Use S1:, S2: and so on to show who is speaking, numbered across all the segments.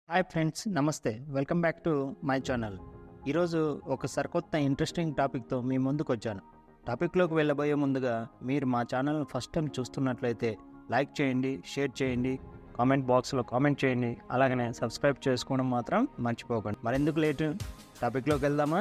S1: hi friends నమస్తే welcome back to my channel ఈరోజు ఒక సరికొత్త ఇంట్రెస్టింగ్ టాపిక్తో మీ ముందుకు వచ్చాను టాపిక్లోకి వెళ్ళబోయే ముందుగా మీరు మా ఛానల్ ఫస్ట్ టైం చూస్తున్నట్లయితే లైక్ చేయండి షేర్ చేయండి కామెంట్ బాక్స్లో కామెంట్ చేయండి అలాగనే సబ్స్క్రైబ్ చేసుకోవడం మాత్రం మర్చిపోకండి మరెందుకు లేటు టాపిక్లోకి వెళ్దామా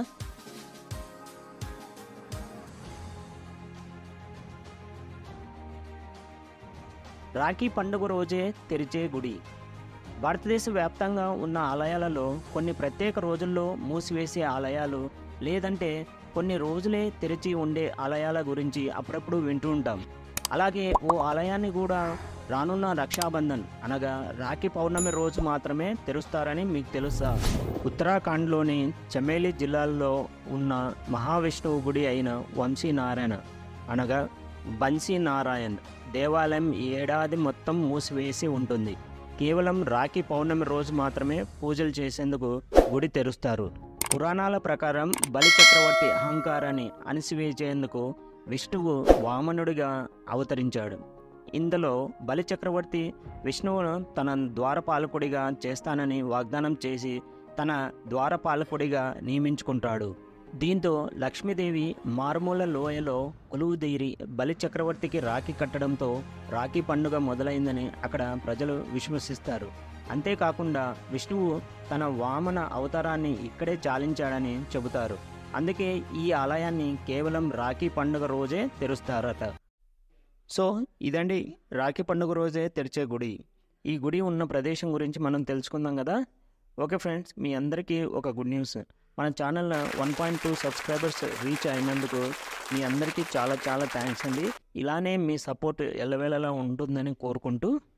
S1: రాఖీ పండుగ రోజే తెరిచే గుడి భారతదేశ వ్యాప్తంగా ఉన్న ఆలయాలలో కొన్ని ప్రత్యేక రోజుల్లో మూసివేసే ఆలయాలు లేదంటే కొన్ని రోజులే తెరిచి ఉండే ఆలయాల గురించి అప్పుడప్పుడు వింటూ ఉంటాం అలాగే ఓ ఆలయాన్ని కూడా రానున్న రక్షాబంధన్ అనగా రాఖీ పౌర్ణమి రోజు మాత్రమే తెరుస్తారని మీకు తెలుసా ఉత్తరాఖండ్లోని చమేలి జిల్లాలో ఉన్న మహావిష్ణువు గుడి అయిన వంశీనారాయణ అనగా బన్సీ నారాయణ్ దేవాలయం ఈ ఏడాది మొత్తం మూసివేసి ఉంటుంది కేవలం రాఖీ పౌర్ణమి రోజు మాత్రమే పూజలు చేసేందుకు గుడి తెరుస్తారు పురాణాల ప్రకారం బలి చక్రవర్తి అహంకారాన్ని అణిసివేసేందుకు విష్ణువు వామనుడిగా అవతరించాడు ఇందులో బలి చక్రవర్తి విష్ణువును తన ద్వారపాలకుడిగా చేస్తానని వాగ్దానం చేసి తన ద్వారపాలకుడిగా నియమించుకుంటాడు దీంతో లక్ష్మీదేవి మారుమూల లోయలో కొలువుదీరి బలి చక్రవర్తికి రాఖీ కట్టడంతో రాఖీ పండుగ మొదలైందని అక్కడ ప్రజలు విశ్వసిస్తారు అంతేకాకుండా విష్ణువు తన వామన అవతారాన్ని ఇక్కడే చాలించాడని చెబుతారు అందుకే ఈ ఆలయాన్ని కేవలం రాఖీ పండుగ రోజే తెరుస్తారట సో ఇదండి రాఖీ పండుగ రోజే తెరిచే గుడి ఈ గుడి ఉన్న ప్రదేశం గురించి మనం తెలుసుకుందాం కదా ఓకే ఫ్రెండ్స్ మీ అందరికీ ఒక గుడ్ న్యూస్ మన channel one point two subscribers reach అయినందుకు మీ అందరికీ చాలా చాలా థ్యాంక్స్ అండి ఇలానే మీ సపోర్ట్ ఎల్లవేళలా ఉంటుందని కోరుకుంటూ